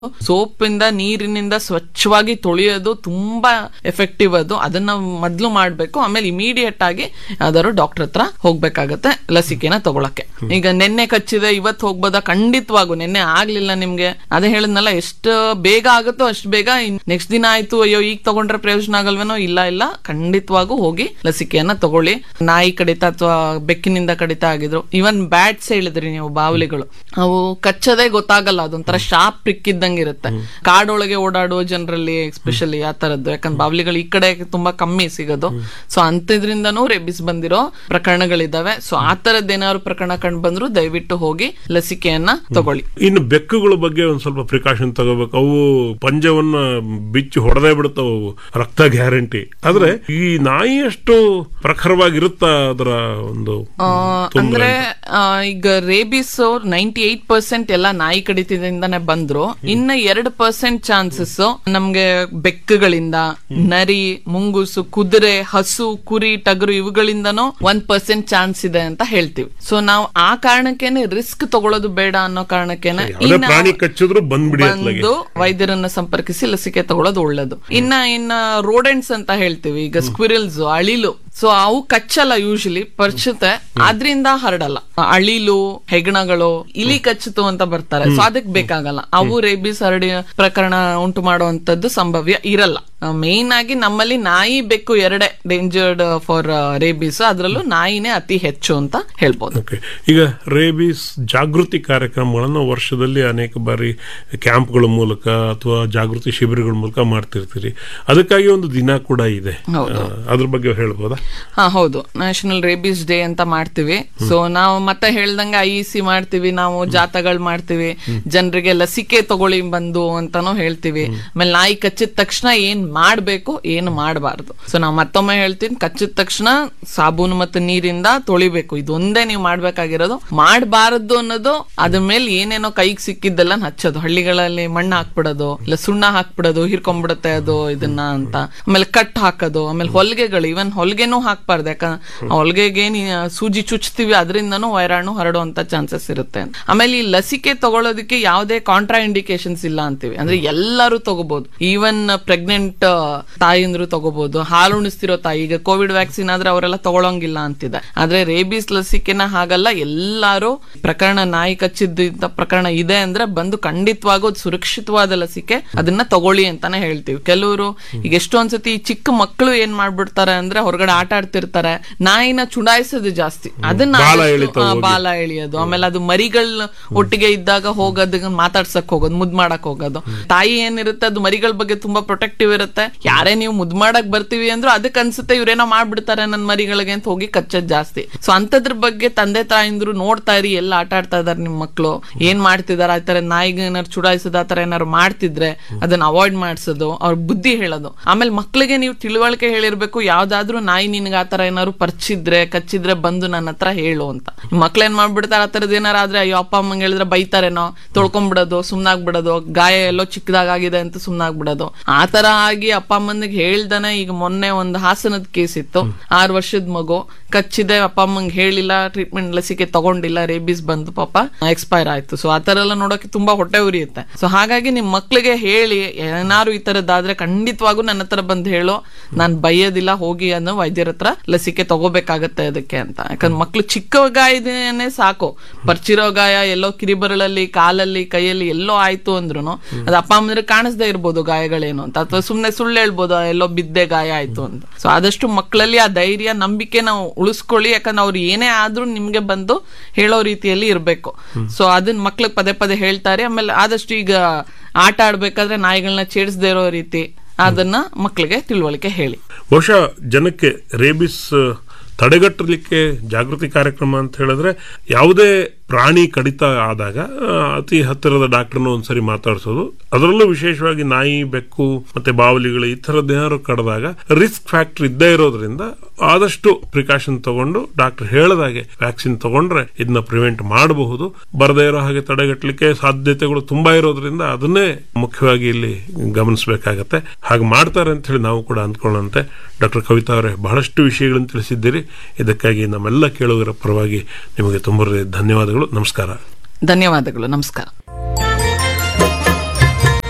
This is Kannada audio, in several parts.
ಸೋಪಿಂದ ನೀರಿನಿಂದ ಸ್ವಚ್ಛವಾಗಿ ತೊಳೆಯೋದು ತುಂಬಾ ಎಫೆಕ್ಟಿವ್ ಅದು ಅದನ್ನ ಮೊದ್ಲು ಮಾಡ್ಬೇಕು ಆಮೇಲೆ ಇಮಿಡಿಯೇಟ್ ಆಗಿ ಯಾವ್ದಾದ್ರು ಡಾಕ್ಟರ್ ಹತ್ರ ಹೋಗ್ಬೇಕಾಗತ್ತೆ ಲಸಿಕೆನ ತಗೊಳಕ್ಕೆ ಈಗ ನಿನ್ನೆ ಕಚ್ಚಿದೆ ಇವತ್ತು ಹೋಗ್ಬೋದಾ ಖಂಡಿತವಾಗೂ ನಿನ್ನೆ ಆಗ್ಲಿಲ್ಲ ನಿಮ್ಗೆ ಅದೇ ಹೇಳಿದ್ನಲ್ಲ ಎಷ್ಟು ಬೇಗ ಆಗುತ್ತೋ ಅಷ್ಟು ಬೇಗ ನೆಕ್ಸ್ಟ್ ದಿನ ಆಯ್ತು ಅಯ್ಯೋ ಈಗ ತಗೊಂಡ್ರೆ ಪ್ರಯೋಜನ ಆಗಲ್ವೇನೋ ಇಲ್ಲ ಇಲ್ಲ ಖಂಡಿತವಾಗೂ ಹೋಗಿ ಲಸಿಕೆಯನ್ನ ತಗೊಳ್ಳಿ ನಾಯಿ ಕಡಿತ ಅಥವಾ ಬೆಕ್ಕಿನಿಂದ ಕಡಿತ ಆಗಿದ್ರು ಇವನ್ ಬ್ಯಾಟ್ಸ್ ಹೇಳಿದ್ರಿ ನೀವು ಬಾವಲಿಗಳು ಅವು ಕಚ್ಚದೇ ಗೊತ್ತಾಗಲ್ಲ ಅದೊಂಥರ ಶಾಪ್ ಪ್ರಿಕ್ಕಿದ್ದಂಗೆ ಇರುತ್ತೆ ಕಾಡೊಳಗೆ ಓಡಾಡುವ ಜನರಲ್ಲಿ ಎಸ್ಪೆಷಲಿ ಆ ತರದ್ದು ಯಾಕಂದ್ರೆ ಬಾವಲಿಗಳು ಈ ಕಡೆ ತುಂಬಾ ಕಮ್ಮಿ ಸಿಗೋದು ಸೊ ಅಂತದ್ರಿಂದನೂ ರೇಬಿಸ್ ಬಂದಿರೋ ಪ್ರಕರಣಗಳಿದಾವೆ ಸೊ ಆ ತರದ್ ಏನಾದ್ರು ಪ್ರಕರಣ ಕಂಡು ಬಂದ್ರು ದಯವಿಟ್ಟು ಹೋಗಿ ಲಸಿಕೆಯನ್ನ ತಗೊಳ್ಳಿ ಇನ್ನು ಬೆಕ್ಕುಗಳ ಬಗ್ಗೆ ಒಂದ್ ಸ್ವಲ್ಪ ಪ್ರಿಕಾಷನ್ ತಗೋಬೇಕು ಅವು ಪಂಜವನ್ನ ಬಿಚ್ಚಿ ಹೊಡೆದೇ ಬಿಡುತ್ತವು ಅವು. ರಕ್ತ ಗ್ಯಾರಂಟಿ ಆದ್ರೆ ಈ ನಾಯಿ ಅಷ್ಟು ಪ್ರಖರವಾಗಿರುತ್ತ ಅದರ ಒಂದು ಆ, ತೊಂದ್ರೆ ಅಂದ್ರೆ ಆ, ಈಗ ರೇಬಿಸ್ ನೈಂಟಿ ಏಟ್ ಪರ್ಸೆಂಟ್ ಎಲ್ಲ ನಾಯಿ ಕಡಿತದಿಂದಾನೆ ಬಂದ್ರು ಇನ್ನ ಎರಡು ಪರ್ಸೆಂಟ್ ಚಾನ್ಸಸ್ ನಮ್ಗೆ ಬೆಕ್ಕುಗಳಿಂದ ನರಿ ಮುಂಗುಸು ಕುದುರೆ ಹಸು ಕುರಿ ಟಗರು ಇವುಗಳಿಂದನೂ ಒಂದ್ ಪರ್ಸೆಂಟ್ ಚಾನ್ಸ್ ಇದೆ ಅಂತ ಹೇಳ್ತೀವಿ ಸೊ ನಾವು ಆ ಕಾರಣಕ್ಕೇನೆ ರಿಸ್ಕ್ ತಗೊಳ್ಳೋದು ಬೇಡ ಅನ್ನೋ ಕಾರಣಕ್ಕೇನೆ ಯಾವುದೇ ಇನ್ನ ಪ್ರಾಣಿ ಕಚ್ಚಿದ್ರು ಬಂದ್ಬಿಡಿ ಅತ್ಲಾಗೆ ಬಂದು ವೈದ್ಯರನ್ನ ಸಂಪರ್ಕಿಸಿ ಲಸಿಕೆ ತಗೊಳ್ಳೋದು ಒಳ್ಳೇದು ಇನ್ನ ಇನ್ನ ರೋಡೆಂಟ್ಸ್ ಅಂತ ಹೇಳ್ತೀವಿ ಈಗ ಸ್ಕ್ವಿರಲ್ಸ್ ಅಳಿಲು ಸೊ ಅವು ಕಚ್ಚಲ್ಲ ಯೂಶಲಿ ಪರ್ಚುತ್ತೆ ಆದ್ರಿಂದ ಹರಡಲ್ಲ ಅಳಿಲು ಹೆಗ್ಣಗಳು ಇಲಿ ಕಚ್ಚಿತು ಅಂತ ಬರ್ತಾರೆ ಸೊ ಅದಕ್ಕೆ ಬೇಕಾಗಲ್ಲ ಅವು ರೇಬಿಸ್ ಹರಡಿ ಪ್ರಕರಣ ಉಂಟು ಮಾಡುವಂತದ್ದು ಸಂಭವ್ಯ ಇರಲ್ಲ ಮೇನ್ ಆಗಿ ನಮ್ಮಲ್ಲಿ ನಾಯಿ ಬೆಕ್ಕು ಎರಡೇ ಡೇಂಜರ್ಡ್ ಫಾರ್ ರೇಬಿಸ್ ಅದ್ರಲ್ಲೂ ನಾಯಿನೇ ಅತಿ ಹೆಚ್ಚು ಅಂತ ಹೇಳ್ಬೋದು ಓಕೆ ಈಗ ರೇಬೀಸ್ ಜಾಗೃತಿ ಕಾರ್ಯಕ್ರಮಗಳನ್ನು ವರ್ಷದಲ್ಲಿ ಅನೇಕ ಬಾರಿ ಕ್ಯಾಂಪ್ಗಳ ಮೂಲಕ ಅಥವಾ ಜಾಗೃತಿ ಶಿಬಿರಗಳ ಮೂಲಕ ಮಾಡ್ತಿರ್ತೀರಿ ಅದಕ್ಕಾಗಿ ಒಂದು ದಿನ ಕೂಡ ಇದೆ ಹೌದು. ಆ, ಅದ್ರ ಬಗ್ಗೆ ಹೇಳ್ಬೋದಾ ಹಾ ಹೌದು ನ್ಯಾಷನಲ್ ರೇಬಿಸ್ ಡೇ ಅಂತ ಮಾಡ್ತೀವಿ ಸೊ ನಾವು ಮತ್ತೆ ಹೇಳ್ದಂಗೆ ಐ ಸಿ ಮಾಡ್ತೀವಿ ನಾವು ಜಾಥಾಗಳು ಮಾಡ್ತೀವಿ ಜನರಿಗೆ ಲಸಿಕೆ ತಗೊಳ್ಳಿ ಬಂದು ಅಂತಾನು ಹೇಳ್ತೀವಿ ಆಮೇಲೆ ನಾಯಿ ಕಚ್ಚಿದ ತಕ್ಷಣ ಏನ್ ಮಾಡ್ಬೇಕು ಏನು ಮಾಡಬಾರ್ದು ಸೊ ನಾವು ಮತ್ತೊಮ್ಮೆ ಹೇಳ್ತೀನಿ ಕಚ್ಚಿದ ತಕ್ಷಣ ಸಾಬೂನು ಮತ್ತು ನೀರಿಂದ ತೊಳಿಬೇಕು ಇದೊಂದೇ ನೀವು ಮಾಡ್ಬೇಕಾಗಿರೋದು ಮಾಡಬಾರದು ಅನ್ನೋದು ಅದ್ರ ಮೇಲೆ ಏನೇನೋ ಕೈಗೆ ಸಿಕ್ಕಿದ್ದೆಲ್ಲ ಹಚ್ಚೋದು ಹಳ್ಳಿಗಳಲ್ಲಿ ಮಣ್ಣು ಹಾಕ್ಬಿಡೋದು ಇಲ್ಲ ಸುಣ್ಣ ಹಾಕ್ಬಿಡೋದು ಹಿರ್ಕೊಂಡ್ಬಿಡುತ್ತೆ ಅದು ಇದನ್ನ ಅಂತ ಆಮೇಲೆ ಕಟ್ ಹಾಕೋದು ಆಮೇಲೆ ಹೊಲಿಗೆಗಳು ಇವನ್ ಹೊಲಿಗೆನೂ ಹಾಕ್ಬಾರ್ದು ಯಾಕಂದ್ರೆ ಹೊಲಿಗೆಗೆ ನೀ ಸೂಜಿ ಚುಚ್ತೀವಿ ಅದರಿಂದನೂ ವೈರಾಣು ಹರಡುವಂತ ಚಾನ್ಸಸ್ ಇರುತ್ತೆ ಆಮೇಲೆ ಈ ಲಸಿಕೆ ತಗೊಳ್ಳೋದಕ್ಕೆ ಯಾವುದೇ ಕಾಂಟ್ರಾ ಇಂಡಿಕೇಶನ್ಸ್ ಇಲ್ಲ ಅಂತೀವಿ ಅಂದ್ರೆ ಎಲ್ಲರೂ ತಗೋಬಹುದು ಈವನ್ ಪ್ರೆಗ್ನೆಂಟ್ ತಾಯಿಂದ್ರು ತಗೋಬಹುದು ಹಾಲು ಉಣಿಸ್ತಿರೋ ತಾಯಿ ಈಗ ಕೋವಿಡ್ ವ್ಯಾಕ್ಸಿನ್ ಆದ್ರೆ ಅವರೆಲ್ಲ ತಗೊಳಂಗಿಲ್ಲ ಅಂತಿದೆ ಆದ್ರೆ ರೇಬೀಸ್ ಲಸಿಕೆನ ಹಾಗಲ್ಲ ಎಲ್ಲಾರು ಪ್ರಕರಣ ನಾಯಿ ಕಚ್ಚಿದ್ದ ಪ್ರಕರಣ ಇದೆ ಅಂದ್ರೆ ಬಂದು ಖಂಡಿತವಾಗೂ ಅದ್ ಸುರಕ್ಷಿತವಾದ ಲಸಿಕೆ ಅದನ್ನ ತಗೊಳ್ಳಿ ಅಂತಾನೆ ಹೇಳ್ತೀವಿ ಕೆಲವರು ಈಗ ಎಷ್ಟೊಂದ್ಸತಿ ಈ ಚಿಕ್ಕ ಮಕ್ಕಳು ಏನ್ ಮಾಡ್ಬಿಡ್ತಾರೆ ಅಂದ್ರೆ ಹೊರಗಡೆ ಆಟ ಆಡ್ತಿರ್ತಾರೆ ನಾಯಿನ ಚುಡಾಯಿಸೋದು ಜಾಸ್ತಿ ಅದನ್ನ ಬಾಲ ಆದಷ್ಟು- ಎಳಿತಾ ಆ, ಹೋಗಿ. ಬಾಲ ಎಳಿಯೋದು ಆಮೇಲೆ ಅದು ಮರಿಗಳ ಒಟ್ಟಿಗೆ ಇದ್ದಾಗ ಹೋಗೋದು ಮಾತಾಡ್ಸಕ್ ಹೋಗೋದು ಮುದ್ ಮಾಡಕ್ ಹೋಗೋದು ತಾಯಿ ಏನಿರುತ್ತೆ ಅದು ಮರಿಗಳ ಬಗ್ಗೆ ತುಂಬಾ ಪ್ರೊಟೆಕ್ಟಿವ್ ಇರುತ್ತೆ ಯಾರೇ ನೀವು ಮುದ್ ಮಾಡಕ್ ಬರ್ತೀವಿ ಅಂದ್ರೂ ಅದಕ್ಕೆ ಅನ್ಸುತ್ತೆ ಇವ್ರೇನೋ ಮಾಡ್ಬಿಡ್ತಾರೆ ನನ್ನ ಮರಿಗಳಿಗೆ ಅಂತ ಹೋಗಿ ಕಚ್ಚೋದ್ ಜಾಸ್ತಿ ಸೊ ಅಂತದ್ರ ಬಗ್ಗೆ ತಂದೆ ತಾಯಿಂದ್ರು ನೋಡ್ತಾ ಇರಿ ಎಲ್ಲ ಆಟ ಆಡ್ತಾ ಇದಾರೆ ನಿಮ್ ಮಕ್ಳು ಏನ್ ಮಾಡ್ತಿದಾರೆ ಆ ತರ ನಾಯಿಗೆ ಏನಾರು ಚುಡಾಯಿಸೋದು ಆ ತರ ಏನಾರು ಮಾಡ್ತಿದ್ರೆ ಅದನ್ನ ಅವಾಯ್ಡ್ ಮಾಡ್ಸೋದು ಅವ್ರ ಬುದ್ಧಿ ಹೇಳೋದು ಆಮೇಲೆ ಮಕ್ಳಿಗೆ ನೀವು ತಿಳುವಳಿಕೆ ಹೇಳಿರ್ಬೇಕು ಯಾವ್ದಾದ್ರು ನಾಯಿ ನಿನ್ಗೆ ಆ ತರ ಏನಾದ್ರು ಪರ್ಚಿದ್ರೆ ಕಚ್ಚಿದ್ರೆ ಬಂದು ನನ್ನ ಹತ್ರ ಹೇಳು ಅಂತ ಮಕ್ಳು ಏನ್ ಮಾಡ್ಬಿಡ್ತಾರೆ ಆ ತರದ್ ಏನಾರ ಆದ್ರೆ ಅಯ್ಯೋ ಅಪ್ಪ ಅಮ್ಮಂಗೆ ಹೇಳಿದ್ರೆ ಬೈತಾರೇನೋ ತೊಳ್ಕೊಂಡ್ಬಿಡೋದು ಸುಮ್ನಾಗ್ಬಿಡೋದು ಗಾಯ ಎಲ್ಲೋ ಚಿಕ್ಕದಾಗಿದೆ ಅಂತ ಸುಮ್ನಾಗ್ಬಿಡೋದು ಆ ತರ ಆಗಿ ಅಪ್ಪ ಅಮ್ಮನಿಗೆ ಹೇಳ್ದಾನೆ ಈಗ ಮೊನ್ನೆ ಒಂದು ಹಾಸನದ ಕೇಸ್ ಇತ್ತು ಆರು ವರ್ಷದ ಮಗು ಕಚ್ಚಿದೆ ಅಪ್ಪ ಅಮ್ಮಂಗೆ ಹೇಳಿಲ್ಲ ಟ್ರೀಟ್ಮೆಂಟ್ ಲಸಿಕೆ ತಗೊಂಡಿಲ್ಲ ರೇಬಿಸ್ ಬಂದು ಪಾಪ ಎಕ್ಸ್ಪೈರ್ ಆಯ್ತು ಸೊ ಆ ತರ ಎಲ್ಲ ನೋಡೋಕೆ ತುಂಬಾ ಹೊಟ್ಟೆ ಉರಿಯುತ್ತೆ ಸೊ ಹಾಗಾಗಿ ನಿಮ್ ಮಕ್ಳಿಗೆ ಹೇಳಿ ಏನಾರು ಈ ತರದ್ದಾದ್ರೆ ಖಂಡಿತವಾಗೂ ನನ್ನ ಹತ್ರ ಬಂದು ಹೇಳೋ ನಾನ್ ಬೈಯೋದಿಲ್ಲ ಹೋಗಿ ಅನ್ನೋ ವೈದ್ಯರ ಹತ್ರ ಲಸಿಕೆ ತಗೋಬೇಕಾಗತ್ತೆ ಅದಕ್ಕೆ ಅಂತ ಯಾಕಂದ್ರೆ ಮಕ್ಳು ಚಿಕ್ಕ ಗಾಯದೇನೆ ಸಾಕು ಪರ್ಚಿರೋ ಗಾಯ ಎಲ್ಲೋ ಕಿರಿಬರಳಲ್ಲಿ ಕಾಲಲ್ಲಿ ಕೈಯಲ್ಲಿ ಎಲ್ಲೋ ಆಯ್ತು ಅಂದ್ರೂ ಅದು ಅಪ್ಪ ಅಮ್ಮಂದ್ರೆ ಕಾಣಿಸ್ದೇ ಇರ್ಬೋದು ಗಾಯಗಳೇನು ಅಂತ ಅಥವಾ ಸುಮ್ನೆ ಸುಳ್ಳು ಹೇಳ್ಬೋದು ಎಲ್ಲೋ ಬಿದ್ದೆ ಗಾಯ ಆಯ್ತು ಅಂತ ಸೊ ಆದಷ್ಟು ಮಕ್ಕಳಲ್ಲಿ ಆ ಧೈರ್ಯ ನಂಬಿಕೆ ನಾವು ಉಳಿಸ್ಕೊಳ್ಳಿ ಯಾಕಂದ್ರೆ ಅವ್ರು ಏನೇ ಆದ್ರೂ ನಿಮ್ಗೆ ಬಂದು ಹೇಳೋ ರೀತಿಯಲ್ಲಿ ಇರ್ಬೇಕು ಸೊ ಅದನ್ನ ಮಕ್ಳಿಗೆ ಪದೇ ಪದೇ ಹೇಳ್ತಾರೆ ಆಮೇಲೆ ಆದಷ್ಟು ಈಗ ಆಟ ಆಡ್ಬೇಕಾದ್ರೆ ನಾಯಿಗಳನ್ನ ಚೇಡಿಸದೇ ಇರೋ ರೀತಿ ಅದನ್ನ ಮಕ್ಕಳಿಗೆ ತಿಳುವಳಿಕೆ ಹೇಳಿ ಬಹುಶಃ ಜನಕ್ಕೆ ರೇಬಿಸ್ ತಡೆಗಟ್ಟಲಿಕ್ಕೆ ಜಾಗೃತಿ ಕಾರ್ಯಕ್ರಮ ಅಂತ ಹೇಳಿದ್ರೆ ಯಾವುದೇ ಪ್ರಾಣಿ ಕಡಿತ ಆದಾಗ ಆ, ಅತಿ ಹತ್ತಿರದ ಡಾಕ್ಟರ್ನ ಒಂದ್ಸರಿ ಮಾತಾಡಿಸೋದು ಅದರಲ್ಲೂ ವಿಶೇಷವಾಗಿ ನಾಯಿ ಬೆಕ್ಕು ಮತ್ತೆ ಬಾವಲಿಗಳು ಈ ಥರದ್ದು ಏನಾದ್ರು ಕಡಿದಾಗ ರಿಸ್ಕ್ ಫ್ಯಾಕ್ಟರ್ ಇದ್ದೇ ಇರೋದ್ರಿಂದ ಆದಷ್ಟು ಪ್ರಿಕಾಷನ್ ತಗೊಂಡು ಡಾಕ್ಟರ್ ಹೇಳದಾಗೆ ವ್ಯಾಕ್ಸಿನ್ ತಗೊಂಡ್ರೆ ಇದನ್ನ ಪ್ರಿವೆಂಟ್ ಮಾಡಬಹುದು ಬರದೇ ಇರೋ ಹಾಗೆ ತಡೆಗಟ್ಟಲಿಕ್ಕೆ ಸಾಧ್ಯತೆಗಳು ತುಂಬಾ ಇರೋದ್ರಿಂದ ಅದನ್ನೇ ಮುಖ್ಯವಾಗಿ ಇಲ್ಲಿ ಗಮನಿಸಬೇಕಾಗತ್ತೆ ಹಾಗೆ ಮಾಡ್ತಾರೆ ಅಂತ ಹೇಳಿ ನಾವು ಕೂಡ ಅಂದ್ಕೊಳ್ಳೋಂತೆ ಡಾಕ್ಟರ್ ಕವಿತಾ ಅವರೇ ಬಹಳಷ್ಟು ವಿಷಯಗಳನ್ನು ತಿಳಿಸಿದ್ದೀರಿ ಇದಕ್ಕಾಗಿ ನಮ್ಮೆಲ್ಲ ಕೇಳುಗರ ಪರವಾಗಿ ನಿಮಗೆ ತುಂಬ ಧನ್ಯವಾದಗಳು ನಮಸ್ಕಾರ ಧನ್ಯವಾದಗಳು ನಮಸ್ಕಾರ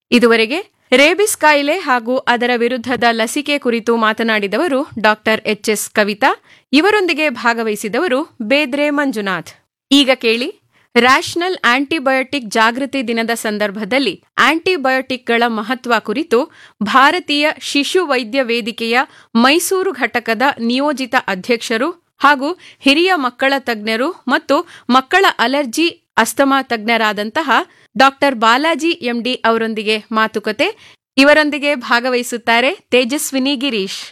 ಇದುವರೆಗೆ ರೇಬಿಸ್ ಕಾಯಿಲೆ ಹಾಗೂ ಅದರ ವಿರುದ್ಧದ ಲಸಿಕೆ ಕುರಿತು ಮಾತನಾಡಿದವರು ಡಾಕ್ಟರ್ ಎಚ್ ಎಸ್ ಕವಿತಾ ಇವರೊಂದಿಗೆ ಭಾಗವಹಿಸಿದವರು ಬೇದ್ರೆ ಮಂಜುನಾಥ್ ಈಗ ಕೇಳಿ ರ್ಯಾಷನಲ್ ಆಂಟಿಬಯೋಟಿಕ್ ಜಾಗೃತಿ ದಿನದ ಸಂದರ್ಭದಲ್ಲಿ ಆಂಟಿಬಯೋಟಿಕ್ಗಳ ಮಹತ್ವ ಕುರಿತು ಭಾರತೀಯ ಶಿಶು ವೈದ್ಯ ವೇದಿಕೆಯ ಮೈಸೂರು ಘಟಕದ ನಿಯೋಜಿತ ಅಧ್ಯಕ್ಷರು ಹಾಗೂ ಹಿರಿಯ ಮಕ್ಕಳ ತಜ್ಞರು ಮತ್ತು ಮಕ್ಕಳ ಅಲರ್ಜಿ ಅಸ್ತಮಾ ತಜ್ಞರಾದಂತಹ ಡಾಕ್ಟರ್ ಬಾಲಾಜಿ ಎಂಡಿ ಅವರೊಂದಿಗೆ ಮಾತುಕತೆ ಇವರೊಂದಿಗೆ ಭಾಗವಹಿಸುತ್ತಾರೆ ತೇಜಸ್ವಿನಿ ಗಿರೀಶ್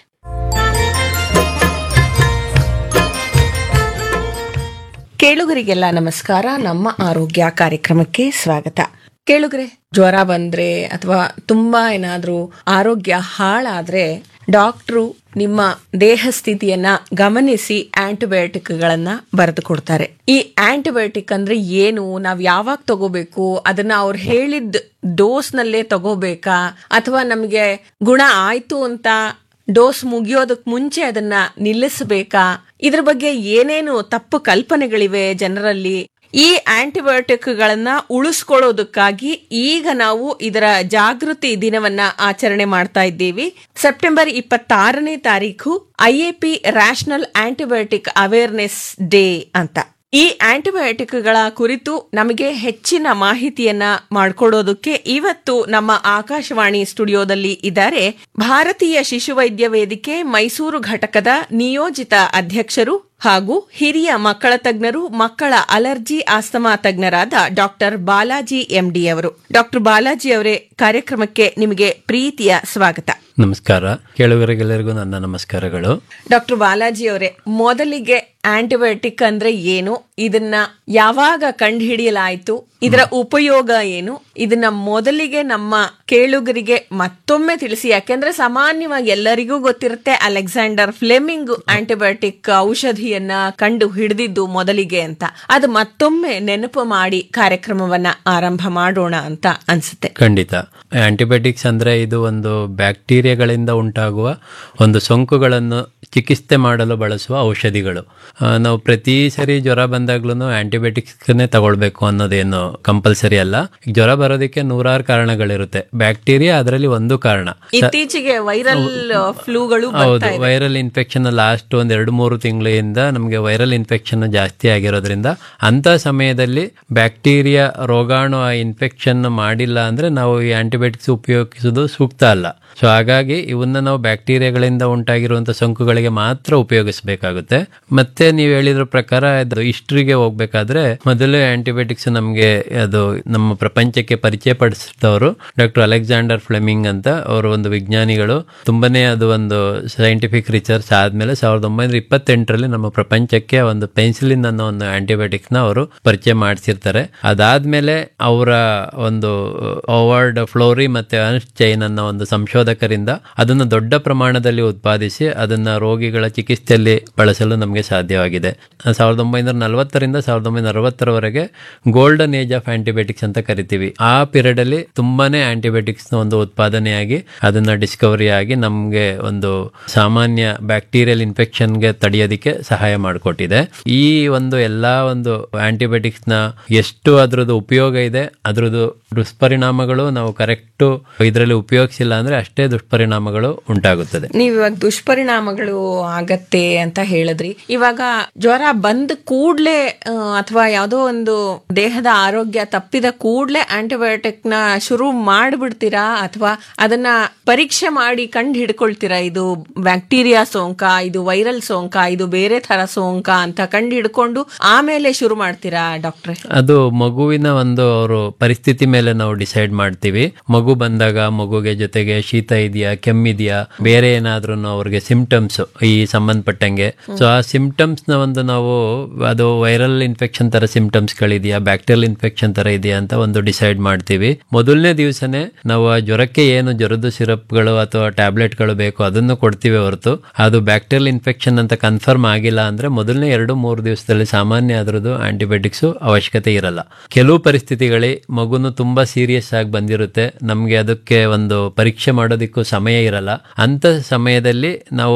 ಕೇಳುಗರಿಗೆಲ್ಲ ನಮಸ್ಕಾರ ನಮ್ಮ ಆರೋಗ್ಯ ಕಾರ್ಯಕ್ರಮಕ್ಕೆ ಸ್ವಾಗತ ಕೇಳುಗರೆ ಜ್ವರ ಬಂದ್ರೆ ಅಥವಾ ತುಂಬಾ ಏನಾದ್ರೂ ಆರೋಗ್ಯ ಹಾಳಾದ್ರೆ ಡಾಕ್ಟ್ರು ನಿಮ್ಮ ದೇಹ ಸ್ಥಿತಿಯನ್ನ ಗಮನಿಸಿ ಆಂಟಿಬಯೋಟಿಕ್ಗಳನ್ನ ಬರೆದು ಕೊಡ್ತಾರೆ ಈ ಆಂಟಿಬಯೋಟಿಕ್ ಅಂದ್ರೆ ಏನು ನಾವ್ ಯಾವಾಗ ತಗೋಬೇಕು ಅದನ್ನ ಅವ್ರು ಹೇಳಿದ ಡೋಸ್ ನಲ್ಲೇ ತಗೋಬೇಕಾ ಅಥವಾ ನಮಗೆ ಗುಣ ಆಯ್ತು ಅಂತ ಡೋಸ್ ಮುಗಿಯೋದಕ್ ಮುಂಚೆ ಅದನ್ನ ನಿಲ್ಲಿಸಬೇಕಾ ಇದ್ರ ಬಗ್ಗೆ ಏನೇನು ತಪ್ಪು ಕಲ್ಪನೆಗಳಿವೆ ಜನರಲ್ಲಿ ಈ ಆಂಟಿಬಯೋಟಿಕ್ಗಳನ್ನ ಉಳಿಸ್ಕೊಳ್ಳೋದಕ್ಕಾಗಿ ಈಗ ನಾವು ಇದರ ಜಾಗೃತಿ ದಿನವನ್ನ ಆಚರಣೆ ಮಾಡ್ತಾ ಇದ್ದೀವಿ ಸೆಪ್ಟೆಂಬರ್ ಇಪ್ಪತ್ತಾರನೇ ತಾರೀಕು IAP rational antibiotic awareness day ಅಂತ ಈ ಆಂಟಿಬಯೋಟಿಕ್ಗಳ ಕುರಿತು ನಮಗೆ ಹೆಚ್ಚಿನ ಮಾಹಿತಿಯನ್ನ ಮಾಡಿಕೊಡೋದಕ್ಕೆ ಇವತ್ತು ನಮ್ಮ ಆಕಾಶವಾಣಿ ಸ್ಟುಡಿಯೋದಲ್ಲಿ ಇದ್ದಾರೆ ಭಾರತೀಯ ಶಿಶುವೈದ್ಯ ವೇದಿಕೆ ಮೈಸೂರು ಘಟಕದ ನಿಯೋಜಿತ ಅಧ್ಯಕ್ಷರು ಹಾಗೂ ಹಿರಿಯ ಮಕ್ಕಳ ತಜ್ಞರು ಮಕ್ಕಳ ಅಲರ್ಜಿ ಆಸ್ತಮಾ ತಜ್ಞರಾದ ಡಾಕ್ಟರ್ ಬಾಲಾಜಿ ಎಂಡಿ ಅವರು ಡಾಕ್ಟರ್ ಬಾಲಾಜಿ ಅವರೇ ಕಾರ್ಯಕ್ರಮಕ್ಕೆ ನಿಮಗೆ ಪ್ರೀತಿಯ ಸ್ವಾಗತ ನಮಸ್ಕಾರ ಕೇಳುಗರಿಗೆಲ್ಲರಿಗೂ ನನ್ನ ನಮಸ್ಕಾರಗಳು ಡಾಕ್ಟರ್ ಬಾಲಾಜಿ ಅವರೇ ಮೊದಲಿಗೆ ಆಂಟಿಬಯೋಟಿಕ್ ಅಂದ್ರೆ ಏನು ಇದನ್ನ ಯಾವಾಗ ಕಂಡುಹಿಡಿಯಲಾಯಿತು ಇದರ ಉಪಯೋಗ ಏನು ಇದನ್ನ ಮೊದಲಿಗೆ ನಮ್ಮ ಕೇಳುಗರಿಗೆ ಮತ್ತೊಮ್ಮೆ ತಿಳಿಸಿ ಯಾಕೆಂದ್ರೆ ಸಾಮಾನ್ಯವಾಗಿ ಎಲ್ಲರಿಗೂ ಗೊತ್ತಿರುತ್ತೆ ಅಲೆಕ್ಸಾಂಡರ್ ಫ್ಲೆಮಿಂಗ್ ಆಂಟಿಬಯೋಟಿಕ್ ಔಷಧಿಯನ್ನ ಕಂಡು ಹಿಡಿದಿದ್ದು ಮೊದಲಿಗೆ ಅಂತ ಅದು ಮತ್ತೊಮ್ಮೆ ನೆನಪು ಮಾಡಿ ಕಾರ್ಯಕ್ರಮವನ್ನ ಆರಂಭ ಮಾಡೋಣ ಅಂತ ಅನ್ಸುತ್ತೆ ಖಂಡಿತ ಆಂಟಿಬಯೋಟಿಕ್ಸ್ ಅಂದ್ರೆ ಇದು ಒಂದು ಬ್ಯಾಕ್ಟೀರಿಯಾಗಳಿಂದ ಉಂಟಾಗುವ ಒಂದು ಸೋಂಕುಗಳನ್ನು ಚಿಕಿತ್ಸೆ ಮಾಡಲು ಬಳಸುವ ಔಷಧಿಗಳು ಆ, ನಾವು ಪ್ರತಿ ಸರಿ ಜ್ವರ ಬಂದಾಗ್ಲೂ ಆಂಟಿಬಯೋಟಿಕ್ಸ್ನೇ ತಗೊಳ್ಬೇಕು ಅನ್ನೋದೇನು ಕಂಪಲ್ಸರಿ ಅಲ್ಲ ಈಗ ಜ್ವರ ಬರೋದಕ್ಕೆ ನೂರಾರು ಕಾರಣಗಳಿರುತ್ತೆ ಬ್ಯಾಕ್ಟೀರಿಯಾ ಅದರಲ್ಲಿ ಒಂದು ಕಾರಣ ಇತ್ತೀಚೆಗೆ ವೈರಲ್ ಫ್ಲೂಗಳು ಹೌದು ವೈರಲ್ ಇನ್ಫೆಕ್ಷನ್ ಲಾಸ್ಟ್ ಒಂದ್ ಎರಡು ಮೂರು ತಿಂಗಳಿಂದ ನಮಗೆ ವೈರಲ್ ಇನ್ಫೆಕ್ಷನ್ ಜಾಸ್ತಿ ಆಗಿರೋದ್ರಿಂದ ಅಂತ ಸಮಯದಲ್ಲಿ ಬ್ಯಾಕ್ಟೀರಿಯಾ ರೋಗಾಣು ಆ ಇನ್ಫೆಕ್ಷನ್ ಮಾಡಿಲ್ಲ ಅಂದ್ರೆ ನಾವು ಈ ಆಂಟಿಬಯೋಟಿಕ್ಸ್ ಉಪಯೋಗಿಸೋದು ಸೂಕ್ತ ಅಲ್ಲ ಸೊ ಹಾಗಾಗಿ ಇವನ್ನ ನಾವು ಬ್ಯಾಕ್ಟೀರಿಯಾಗಳಿಂದ ಉಂಟಾಗಿರುವಂತಹ ಸೋಂಕುಗಳಿಗೆ ಮಾತ್ರ ಉಪಯೋಗಿಸಬೇಕಾಗುತ್ತೆ ಮತ್ತೆ ನೀವು ಹೇಳಿದ್ರ ಪ್ರಕಾರ ಅದು ಹಿಸ್ಟ್ರಿಗೆ ಹೋಗ್ಬೇಕಾದ್ರೆ ಮೊದಲು ಆಂಟಿಬಯೋಟಿಕ್ಸ್ ನಮಗೆ ಅದು ನಮ್ಮ ಪ್ರಪಂಚಕ್ಕೆ ಪರಿಚಯ ಪಡಿಸಿದವರು ಡಾಕ್ಟರ್ ಅಲೆಕ್ಸಾಂಡರ್ ಫ್ಲೆಮಿಂಗ್ ಅಂತ ಅವರು ಒಂದು ವಿಜ್ಞಾನಿಗಳು ತುಂಬಾನೇ ಅದು ಒಂದು ಸೈಂಟಿಫಿಕ್ ರಿಸರ್ಚ್ ಆದ್ಮೇಲೆ ಸಾವಿರದ ಒಂಬೈನೂರ ಇಪ್ಪತ್ತೆಂಟರಲ್ಲಿ ನಮ್ಮ ಪ್ರಪಂಚಕ್ಕೆ ಒಂದು ಪೆನ್ಸಿಲಿನ್ ಅನ್ನೋ ಒಂದು ಆಂಟಿಬಯೋಟಿಕ್ಸ್ ನ ಅವರು ಪರಿಚಯ ಮಾಡಿಸಿರ್ತಾರೆ ಅದಾದ್ಮೇಲೆ ಅವರ ಒಂದು ಅವಾರ್ಡ್ ಫ್ಲೋರಿ ಮತ್ತೆ ಅರ್ನ್ಸ್ಟ್ ಚೈನ್ ಅನ್ನೋ ಒಂದು ಸಂಶೋಧಕರಿಂದ ಅದನ್ನು ದೊಡ್ಡ ಪ್ರಮಾಣದಲ್ಲಿ ಉತ್ಪಾದಿಸಿ ಅದನ್ನ ರೋಗಿಗಳ ಚಿಕಿತ್ಸೆಯಲ್ಲಿ ಬಳಸಲು ನಮಗೆ ಸಾಧ್ಯವಾಗಿದೆ ಸಾವಿರದ ಒಂಬೈನೂರ ನಲವತ್ತರಿಂದ ಸಾವಿರದ ಒಂಬೈನೂರ ಅರವತ್ತರವರೆಗೆ ಗೋಲ್ಡನ್ ಏಜ್ ಆಫ್ ಆಂಟಿಬಯೋಟಿಕ್ಸ್ ಅಂತ ಕರಿತೀವಿ ಆ ಪೀರಿಯಡ್ ಅಲ್ಲಿ ತುಂಬಾನೇ ಆಂಟಿಬಯೋಟಿಕ್ಸ್ ಒಂದು ಉತ್ಪಾದನೆಯಾಗಿ ಅದನ್ನ ಡಿಸ್ಕವರಿ ಆಗಿ ನಮಗೆ ಒಂದು ಸಾಮಾನ್ಯ ಬ್ಯಾಕ್ಟೀರಿಯಲ್ ಇನ್ಫೆಕ್ಷನ್ಗೆ ತಡೆಯೋದಕ್ಕೆ ಸಹಾಯ ಮಾಡಿಕೊಟ್ಟಿದೆ ಈ ಒಂದು ಎಲ್ಲಾ ಒಂದು ಆಂಟಿಬಯೋಟಿಕ್ಸ್ ನ ಎಷ್ಟು ಅದ್ರದ್ದು ಉಪಯೋಗ ಇದೆ ಅದ್ರದ್ದು ದುಷ್ಪರಿಣಾಮಗಳು ನಾವು ಕರೆಕ್ಟ್ ಇದರಲ್ಲಿ ಉಪಯೋಗಿಸಿಲ್ಲ ಅಂದ್ರೆ ಅಷ್ಟೇ ದುಷ್ಪರಿಣಾಮಗಳು ಉಂಟಾಗುತ್ತದೆ ನೀವ್ ಇವಾಗ ದುಷ್ಪರಿಣಾಮಗಳು ಆಗತ್ತೆ ಅಂತ ಹೇಳಿದ್ರಿ ಇವಾಗ ಜ್ವರ ಬಂದ ಕೂಡ್ಲೆ ಅಥವಾ ಯಾವ್ದೋ ಒಂದು ದೇಹದ ಆರೋಗ್ಯ ತಪ್ಪಿದ ಕೂಡ್ಲೆ ಆಂಟಿಬಯೋಟಿಕ್ ನ ಶುರು ಮಾಡ್ಬಿಡ್ತೀರಾ ಅಥವಾ ಅದನ್ನ ಪರೀಕ್ಷೆ ಮಾಡಿ ಕಂಡು ಹಿಡ್ಕೊಳ್ತೀರಾ ಇದು ಬ್ಯಾಕ್ಟೀರಿಯಾ ಸೋಂಕ ಇದು ವೈರಲ್ ಸೋಂಕ ಇದು ಬೇರೆ ತರ ಸೋಂಕ ಅಂತ ಕಂಡು ಹಿಡ್ಕೊಂಡು ಆಮೇಲೆ ಶುರು ಮಾಡ್ತೀರಾ ಡಾಕ್ಟ್ರೆ ಅದು ಮಗುವಿನ ಒಂದು ಅವರು ಪರಿಸ್ಥಿತಿ ಮೇಲೆ ನಾವು ಡಿಸೈಡ್ ಮಾಡ್ತೀವಿ ಮಗು ಬಂದಾಗ ಮಗುಗೆ ಜೊತೆಗೆ ಶೀತ ಇದೆಯಾ ಕೆಮ್ಮಿದೆಯಾ ಬೇರೆ ಏನಾದ್ರೂ ಅವ್ರಿಗೆ ಸಿಂಪ್ಟಮ್ಸ್ ಈ ಸಂಬಂಧಪಟ್ಟಂಗೆ ಸೊ ಆ ಸಿಂಪ್ಟಮ್ಸ್ ನ ಒಂದು ನಾವು ಅದು ವೈರಲ್ ಇನ್ಫೆಕ್ಷನ್ ತರ ಸಿಂಪ್ಟಮ್ಸ್ ಗಳಿದೆಯಾ ಬ್ಯಾಕ್ಟೀರಿಯಲ್ ಇನ್ಫೆಕ್ಷನ್ ತರ ಇದೆಯಾ ಅಂತ ಒಂದು ಡಿಸೈಡ್ ಮಾಡ್ತೀವಿ ಮೊದಲನೇ ದಿವಸನೇ ನಾವು ಆ ಜ್ವರಕ್ಕೆ ಏನು ಜ್ವರದ ಸಿರಪ್ಗಳು ಅಥವಾ ಟ್ಯಾಬ್ಲೆಟ್ಗಳು ಬೇಕು ಅದನ್ನು ಕೊಡ್ತೀವಿ ಹೊರತು ಅದು ಬ್ಯಾಕ್ಟೀರಿಯಲ್ ಇನ್ಫೆಕ್ಷನ್ ಅಂತ ಕನ್ಫರ್ಮ್ ಆಗಿಲ್ಲ ಅಂದ್ರೆ ಮೊದಲನೇ ಎರಡು ಮೂರು ದಿವಸದಲ್ಲಿ ಸಾಮಾನ್ಯ ಅದರದ್ದು ಆಂಟಿಬಯೋಟಿಕ್ಸ್ ಅವಶ್ಯಕತೆ ಇರಲ್ಲ ಕೆಲವು ಪರಿಸ್ಥಿತಿಗಳಲ್ಲಿ ಮಗುನು ತುಂಬಾ ಸೀರಿಯಸ್ ಆಗಿ ಬಂದಿರುತ್ತೆ ನಮ್ಗೆ ಅದಕ್ಕೆ ಒಂದು ಪರೀಕ್ಷೆ ಮಾಡೋದಕ್ಕೂ ಸಮಯ ಇರಲ್ಲ ಅಂತ ಸಮಯದಲ್ಲಿ ನಾವು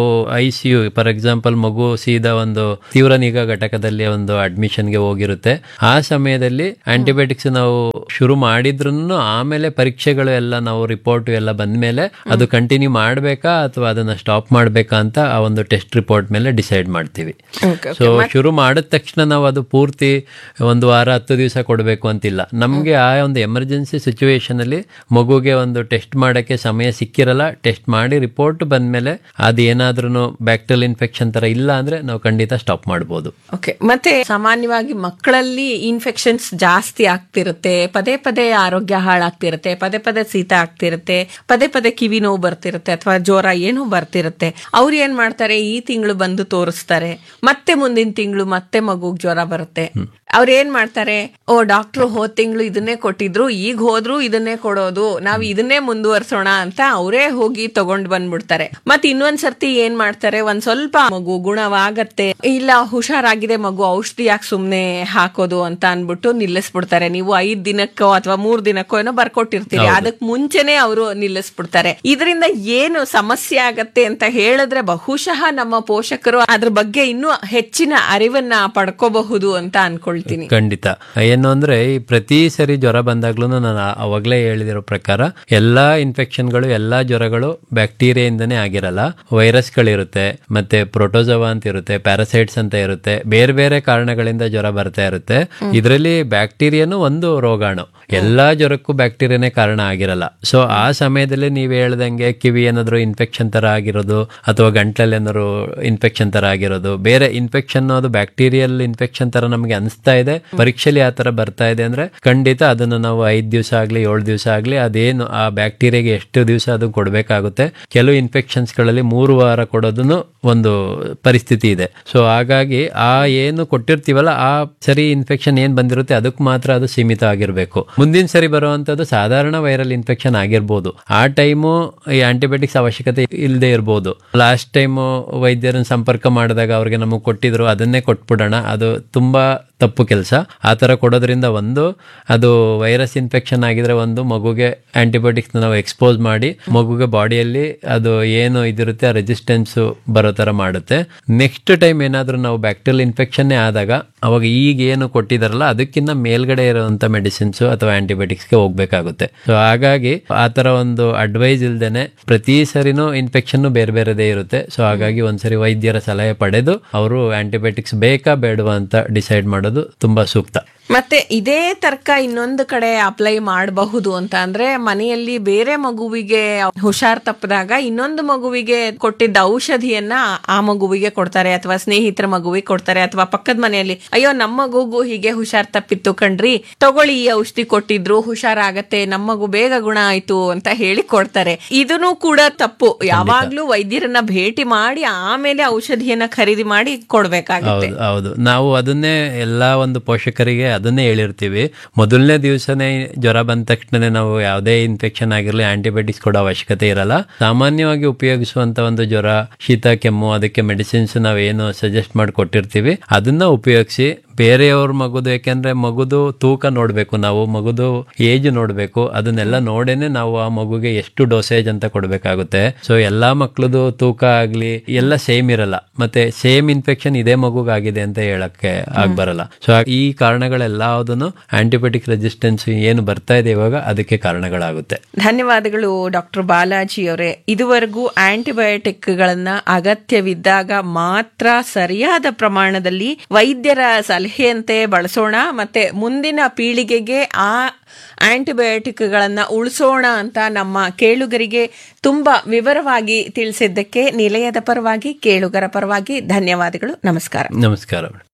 I C U for example ಮಗು ಸೀದಾ ಒಂದು ತೀವ್ರ ನಿಗಾ ಘಟಕದಲ್ಲಿ ಒಂದು ಅಡ್ಮಿಷನ್ಗೆ ಹೋಗಿರುತ್ತೆ ಆ ಸಮಯದಲ್ಲಿ ಆಂಟಿಬಯೋಟಿಕ್ಸ್ ನಾವು ಶುರು ಮಾಡಿದ್ರು ಆಮೇಲೆ ಪರೀಕ್ಷೆಗಳು ಎಲ್ಲ ನಾವು ರಿಪೋರ್ಟ್ ಎಲ್ಲ ಬಂದ್ಮೇಲೆ ಅದು ಕಂಟಿನ್ಯೂ ಮಾಡಬೇಕಾ ಅಥವಾ ಅದನ್ನ ಸ್ಟಾಪ್ ಮಾಡಬೇಕಾ ಅಂತ ಆ ಒಂದು ಟೆಸ್ಟ್ ರಿಪೋರ್ಟ್ ಮೇಲೆ ಡಿಸೈಡ್ ಮಾಡ್ತೀವಿ ಸೊ ಶುರು ಮಾಡಿದ ತಕ್ಷಣ ನಾವು ಅದು ಪೂರ್ತಿ ಒಂದು ವಾರ ಹತ್ತು ದಿವಸ ಕೊಡಬೇಕು ಅಂತಿಲ್ಲ ನಮಗೆ ಆ ಒಂದು ಎಮರ್ಜೆನ್ಸಿ ಸಿಚುವೇಶನ್ ಅಲ್ಲಿ ಮಗುಗೆ ಒಂದು ಟೆಸ್ಟ್ ಮಾಡಕ್ಕೆ ಸಮಯ ಸಿಕ್ಕಿರಲ್ಲ ಟೆಸ್ಟ್ ಮಾಡಿ ರಿಪೋರ್ಟ್ ಬಂದ್ಮೇಲೆ ಅದು ಏನಾದ್ರೂ ಬ್ಯಾಕ್ಟೀರಿಯಲ್ ಇನ್ಫೆಕ್ಷನ್ ತರ ಇಲ್ಲ ಅಂದ್ರೆ ನಾವು ಖಂಡಿತ ಸ್ಟಾಪ್ ಮಾಡ್ಬೋದು ಓಕೆ ಮತ್ತೆ ಸಾಮಾನ್ಯವಾಗಿ ಮಕ್ಕಳಲ್ಲಿ ಇನ್ಫೆಕ್ಷನ್ಸ್ ಜಾಸ್ತಿ ಆಗ್ತಿರುತ್ತೆ ಪದೇ ಪದೇ ಆರೋಗ್ಯ ಹಾಳಾಗ್ತಿರುತ್ತೆ ಪದೇ ಪದೇ ಶೀತ ಆಗ್ತಿರುತ್ತೆ ಪದೇ ಪದೇ ಕಿವಿ ನೋವು ಬರ್ತಿರುತ್ತೆ ಅಥವಾ ಜ್ವರ ಏನೋ ಬರ್ತಿರುತ್ತೆ ಅವ್ರು ಏನ್ ಮಾಡ್ತಾರೆ ಈ ತಿಂಗಳು ಬಂದು ತೋರಿಸ್ತಾರೆ ಮತ್ತೆ ಮುಂದಿನ ತಿಂಗಳು ಮತ್ತೆ ಮಗುಗ್ ಜ್ವರ ಬರುತ್ತೆ ಅವ್ರು ಏನ್ ಮಾಡ್ತಾರೆ ಓ ಡಾಕ್ಟ್ರು ಹೋದ್ ತಿಂಗಳು ಇದನ್ನೇ ಕೊಟ್ಟಿದ್ರು ಈಗ ಹೋದ್ರು ಇದನ್ನೇ ಕೊಡೋದು ನಾವ್ ಇದನ್ನೇ ಮುಂದುವರ್ಸೋಣ ಅಂತ ಅವರೇ ಹೋಗಿ ತಗೊಂಡ್ ಬಂದ್ಬಿಡ್ತಾರೆ ಮತ್ ಇನ್ನೊಂದ್ ಸರ್ತಿ ಏನ್ ಮಾಡ್ತಾರೆ ಒಂದ್ ಸ್ವಲ್ಪ ಮಗು ಗುಣವಾಗತ್ತೆ ಇಲ್ಲ ಹುಷಾರಾಗಿದೆ ಮಗು ಔಷಧಿ ಯಾಕೆ ಸುಮ್ನೆ ಹಾಕೋದು ಅಂತ ಅನ್ಬಿಟ್ಟು ನಿಲ್ಲಿಸ್ಬಿಡ್ತಾರೆ ನೀವು ಐದ್ ದಿನಕ್ಕೋ ಅಥವಾ ಮೂರ್ ದಿನಕ್ಕೋ ಏನೋ ಬರ್ಕೊಟ್ಟಿರ್ತೀರಿ ಅದಕ್ ಮುಂಚೆನೆ ಅವರು ನಿಲ್ಲಿಸ್ಬಿಡ್ತಾರೆ ಇದರಿಂದ ಏನು ಸಮಸ್ಯೆ ಆಗತ್ತೆ ಅಂತ ಹೇಳಿದ್ರೆ ಬಹುಶಃ ನಮ್ಮ ಪೋಷಕರು ಅದ್ರ ಬಗ್ಗೆ ಇನ್ನೂ ಹೆಚ್ಚಿನ ಅರಿವನ್ನ ಪಡ್ಕೋಬಹುದು ಅಂತ ಅನ್ಕೊಳ್ತೀನಿ ಖಂಡಿತ ಏನು ಅಂದ್ರೆ ಈ ಪ್ರತಿ ಸರಿ ಜ್ವರ ಬಂದಾಗ್ಲೂ ನಾನು ಅವಾಗಲೇ ಹೇಳಿದಿರೋ ಪ್ರಕಾರ ಎಲ್ಲಾ ಇನ್ಫೆಕ್ಷನ್ಗಳು ಎಲ್ಲಾ ಜ್ವರಗಳು ಬ್ಯಾಕ್ಟೀರಿಯಾಯಿಂದನೇ ಆಗಿರಲ್ಲ ವೈರಸ್ಗಳಿರುತ್ತೆ ಮತ್ತೆ ಪ್ರೋಟೋಜವಾ ಅಂತ ಇರುತ್ತೆ ಪ್ಯಾರಾಸೈಟ್ಸ್ ಅಂತ ಇರುತ್ತೆ ಬೇರೆ ಬೇರೆ ಕಾರಣಗಳಿಂದ ಜ್ವರ ಬರ್ತಾ ಇರುತ್ತೆ ಇದರಲ್ಲಿ ಬ್ಯಾಕ್ಟೀರಿಯಾನು ಒಂದು ರೋಗಾಣು ಎಲ್ಲಾ ಜ್ವರಕ್ಕೂ ಬ್ಯಾಕ್ಟೀರಿಯಾನೇ ಕಾರಣ ಆಗಿರಲ್ಲ ಸೊ ಆ ಸಮಯದಲ್ಲಿ ನೀವು ಹೇಳ್ದಂಗೆ ಕಿವಿ ಏನಾದ್ರು ಇನ್ಫೆಕ್ಷನ್ ತರ ಆಗಿರೋದು ಅಥವಾ ಗಂಟ್ಲಲ್ಲಿ ಏನಾದ್ರು ಇನ್ಫೆಕ್ಷನ್ ತರ ಆಗಿರೋದು ಬೇರೆ ಇನ್ಫೆಕ್ಷನ್ ಅದು ಬ್ಯಾಕ್ಟೀರಿಯಲ್ ಇನ್ಫೆಕ್ಷನ್ ತರ ನಮಗೆ ಅನಿಸ್ತಾ ಇದೆ ಪರೀಕ್ಷೆಲಿ ಆ ತರ ಬರ್ತಾ ಇದೆ ಅಂದ್ರೆ ಖಂಡಿತ ಅದನ್ನು ನಾವು ಐದ್ ದಿವಸ ಆಗ್ಲಿ ಏಳು ದಿವಸ ಆಗ್ಲಿ ಅದೇನು ಆ ಬ್ಯಾಕ್ಟೀರಿಯಾಗೆ ಎಷ್ಟು ದಿವಸ ಅದು ಕೊಡಬೇಕಾಗುತ್ತೆ ಕೆಲವು ಇನ್ಫೆಕ್ಷನ್ಸ್ ಗಳಲ್ಲಿ ಮೂರು ವಾರ ಕೊಡೋದನ್ನು ಒಂದು ಪರಿಸ್ಥಿತಿ ಇದೆ ಸೊ ಹಾಗಾಗಿ ಆ ಏನು ಕೊಟ್ಟಿರ್ತೀವಲ್ಲ ಆ ಸರಿ ಇನ್ಫೆಕ್ಷನ್ ಏನ್ ಬಂದಿರುತ್ತೆ ಅದಕ್ಕೆ ಮಾತ್ರ ಅದು ಸೀಮಿತ ಆಗಿರ್ಬೇಕು ಮುಂದಿನ ಸರಿ ಬರುವಂತದ್ದು ಸಾಧಾರಣ ವೈರಲ್ ಇನ್ಫೆಕ್ಷನ್ ಆಗಿರ್ಬೋದು ಆ ಟೈಮು ಈ ಆಂಟಿಬಯೋಟಿಕ್ಸ್ ಅವಶ್ಯಕತೆ ಇಲ್ಲದೆ ಇರ್ಬೋದು ಲಾಸ್ಟ್ ಟೈಮು ವೈದ್ಯರನ್ನ ಸಂಪರ್ಕ ಮಾಡಿದಾಗ ಅವ್ರಿಗೆ ನಮಗೆ ಕೊಟ್ಟಿದ್ರು ಅದನ್ನೇ ಕೊಟ್ಬಿಡೋಣ ಅದು ತುಂಬಾ ತಪ್ಪು ಕೆಲಸ ಆ ಥರ ಕೊಡೋದ್ರಿಂದ ಒಂದು ಅದು ವೈರಸ್ ಇನ್ಫೆಕ್ಷನ್ ಆಗಿದ್ರೆ ಒಂದು ಮಗುಗೆ ಆಂಟಿಬಯೋಟಿಕ್ಸ್ ನಾವು ಎಕ್ಸ್ಪೋಸ್ ಮಾಡಿ ಮಗುಗೆ ಬಾಡಿಯಲ್ಲಿ ಅದು ಏನು ಇದಿರುತ್ತೆ ಆ ರೆಸಿಸ್ಟೆನ್ಸ್ ಬರೋ ಥರ ಮಾಡುತ್ತೆ ನೆಕ್ಸ್ಟ್ ಟೈಮ್ ಏನಾದರೂ ನಾವು ಬ್ಯಾಕ್ಟೀರಿಯಲ್ ಇನ್ಫೆಕ್ಷನ್ನೇ ಆದಾಗ ಅವಾಗ ಈಗ ಏನು ಕೊಟ್ಟಿದಾರಲ್ಲ ಅದಕ್ಕಿಂತ ಮೇಲ್ಗಡೆ ಇರುವಂಥ ಮೆಡಿಸಿನ್ಸ್ ಅಥವಾ ಆಂಟಿಬಯೋಟಿಕ್ಸ್ಗೆ ಹೋಗ್ಬೇಕಾಗುತ್ತೆ ಸೊ ಹಾಗಾಗಿ ಆ ಥರ ಒಂದು ಅಡ್ವೈಸ್ ಇಲ್ದೇನೆ ಪ್ರತಿ ಸರಿನೂ ಇನ್ಫೆಕ್ಷನ್ ಬೇರೆ ಬೇರೆದೇ ಇರುತ್ತೆ ಸೊ ಹಾಗಾಗಿ ಒಂದ್ಸರಿ ವೈದ್ಯರ ಸಲಹೆ ಪಡೆದು ಅವರು ಆಂಟಿಬಯೋಟಿಕ್ಸ್ ಬೇಕಾ ಬೇಡವಾ ಅಂತ ಡಿಸೈಡ್ ಮಾಡೋದು ತುಂಬಾ ಸೂಕ್ತ ಮತ್ತೆ ಇದೇ ತರ್ಕ ಇನ್ನೊಂದು ಕಡೆ ಅಪ್ಲೈ ಮಾಡಬಹುದು ಅಂತ ಅಂದ್ರೆ ಮನೆಯಲ್ಲಿ ಬೇರೆ ಮಗುವಿಗೆ ಹುಷಾರ್ ತಪ್ಪದಾಗ ಇನ್ನೊಂದು ಮಗುವಿಗೆ ಕೊಟ್ಟಿದ್ದ ಔಷಧಿಯನ್ನ ಆ ಮಗುವಿಗೆ ಕೊಡ್ತಾರೆ ಅಥವಾ ಸ್ನೇಹಿತರ ಮಗುವಿಗೆ ಕೊಡ್ತಾರೆ ಅಥವಾ ಪಕ್ಕದ ಮನೆಯಲ್ಲಿ ಅಯ್ಯೋ ನಮ್ಮ ಮಗುಗೂ ಹೀಗೆ ಹುಷಾರ್ ತಪ್ಪಿತ್ತು ಕಣ್ರಿ ತಗೊಳ್ಳಿ ಈ ಔಷಧಿ ಕೊಟ್ಟಿದ್ರು ಹುಷಾರಾಗತ್ತೆ ನಮ್ಮ ಮಗು ಬೇಗ ಗುಣ ಆಯ್ತು ಅಂತ ಹೇಳಿ ಕೊಡ್ತಾರೆ ಇದನ್ನು ಕೂಡ ತಪ್ಪು ಯಾವಾಗ್ಲೂ ವೈದ್ಯರನ್ನ ಭೇಟಿ ಮಾಡಿ ಆಮೇಲೆ ಔಷಧಿಯನ್ನ ಖರೀದಿ ಮಾಡಿ ಕೊಡ್ಬೇಕಾಗುತ್ತೆ ಹೌದು ಹೌದು ನಾವು ಅದನ್ನೇ ಎಲ್ಲಾ ಒಂದು ಪೋಷಕರಿಗೆ ಅದನ್ನೇ ಹೇಳಿರ್ತೀವಿ ಮೊದಲನೇ ದಿವಸನೇ ಜ್ವರ ಬಂದ ತಕ್ಷಣ ನಾವು ಯಾವುದೇ ಇನ್ಫೆಕ್ಷನ್ ಆಗಿರಲಿ ಆಂಟಿಬಯೋಟಿಕ್ಸ್ ಕೊಡೋ ಅವಶ್ಯಕತೆ ಇರಲ್ಲ ಸಾಮಾನ್ಯವಾಗಿ ಉಪಯೋಗಿಸುವಂತ ಒಂದು ಜ್ವರ ಶೀತ ಕೆಮ್ಮು ಅದಕ್ಕೆ ಮೆಡಿಸಿನ್ಸ್ ನಾವೇನು ಸಜೆಸ್ಟ್ ಮಾಡಿ ಕೊಟ್ಟಿರ್ತೀವಿ ಅದನ್ನ ಉಪಯೋಗಿಸಿ ಬೇರೆಯವ್ರ ಮಗುದು ಯಾಕೆಂದ್ರೆ ಮಗುದು ತೂಕ ನೋಡ್ಬೇಕು ನಾವು ಮಗುದು ಏಜ್ ನೋಡ್ಬೇಕು ಅದನ್ನೆಲ್ಲ ನೋಡೇನೆ ನಾವು ಆ ಮಗುಗೆ ಎಷ್ಟು ಡೋಸೇಜ್ ಅಂತ ಕೊಡ್ಬೇಕಾಗುತ್ತೆ ಸೊ ಎಲ್ಲಾ ಮಕ್ಳದು ತೂಕ ಆಗ್ಲಿ ಎಲ್ಲ ಸೇಮ್ ಇರಲ್ಲ ಮತ್ತೆ ಸೇಮ್ ಇನ್ಫೆಕ್ಷನ್ ಇದೇ ಮಗುಗಾಗಿದೆ ಅಂತ ಹೇಳಕ್ಕೆ ಆಗ್ಬರಲ್ಲ ಸೊ ಈ ಕಾರಣಗಳೆಲ್ಲದನ್ನು ಆಂಟಿಬಯೋಟಿಕ್ ರೆಸಿಸ್ಟೆನ್ಸ್ ಏನು ಬರ್ತಾ ಇದೆ ಇವಾಗ ಅದಕ್ಕೆ ಕಾರಣಗಳಾಗುತ್ತೆ ಧನ್ಯವಾದಗಳು ಡಾಕ್ಟರ್ ಬಾಲಾಜಿ ಅವರೇ ಇದುವರೆಗೂ ಆಂಟಿಬಯೋಟಿಕ್ಗಳನ್ನ ಅಗತ್ಯವಿದ್ದಾಗ ಮಾತ್ರ ಸರಿಯಾದ ಪ್ರಮಾಣದಲ್ಲಿ ವೈದ್ಯರ ಸಲಹೆಯಂತೆ ಬಳಸೋಣ ಮತ್ತೆ ಮುಂದಿನ ಪೀಳಿಗೆಗೆ ಆ ಆಂಟಿಬಯೋಟಿಕ್ಗಳನ್ನ ಉಳಿಸೋಣ ಅಂತ ನಮ್ಮ ಕೇಳುಗರಿಗೆ ತುಂಬಾ ವಿವರವಾಗಿ ತಿಳಿಸಿದ್ದಕ್ಕೆ ನಿಲಯದ ಪರವಾಗಿ ಕೇಳುಗರ ಪರವಾಗಿ ಧನ್ಯವಾದಗಳು ನಮಸ್ಕಾರ ನಮಸ್ಕಾರ ಮೇಡಮ್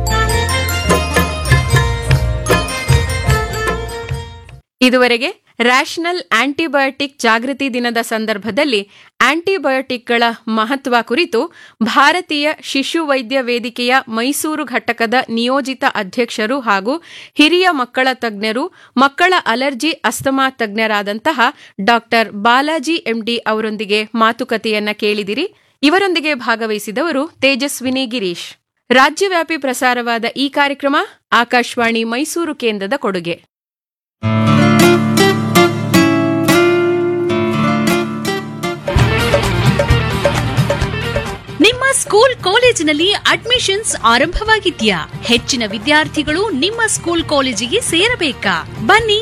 ಇದುವರೆಗೆ ರ್ಯಾಷನಲ್ ಆಂಟಿಬಯೋಟಿಕ್ ಜಾಗೃತಿ ದಿನದ ಸಂದರ್ಭದಲ್ಲಿ ಆಂಟಿಬಯೋಟಿಕ್ಗಳ ಮಹತ್ವ ಕುರಿತು ಭಾರತೀಯ ಶಿಶು ವೈದ್ಯ ವೇದಿಕೆಯ ಮೈಸೂರು ಘಟಕದ ನಿಯೋಜಿತ ಅಧ್ಯಕ್ಷರು ಹಾಗೂ ಹಿರಿಯ ಮಕ್ಕಳ ತಜ್ಞರು ಮಕ್ಕಳ ಅಲರ್ಜಿ ಅಸ್ತಮಾ ತಜ್ಞರಾದಂತಹ ಡಾಕ್ಟರ್ ಬಾಲಾಜಿ ಎಂಡಿ ಅವರೊಂದಿಗೆ ಮಾತುಕತೆಯನ್ನ ಕೇಳಿದಿರಿ ಇವರೊಂದಿಗೆ ಭಾಗವಹಿಸಿದವರು ತೇಜಸ್ವಿನಿ ಗಿರೀಶ್ ರಾಜ್ಯವ್ಯಾಪಿ ಪ್ರಸಾರವಾದ ಈ ಕಾರ್ಯಕ್ರಮ ಆಕಾಶವಾಣಿ ಮೈಸೂರು ಕೇಂದ್ರದ ಕೊಡುಗೆ ನಿಮ್ಮ ಸ್ಕೂಲ್ ಕಾಲೇಜಿನಲ್ಲಿ ಅಡ್ಮಿಷನ್ಸ್ ಆರಂಭವಾಗಿದ್ಯಾ ಹೆಚ್ಚಿನ ವಿದ್ಯಾರ್ಥಿಗಳು ನಿಮ್ಮ ಸ್ಕೂಲ್ ಕಾಲೇಜಿಗೆ ಸೇರಬೇಕಾ ಬನ್ನಿ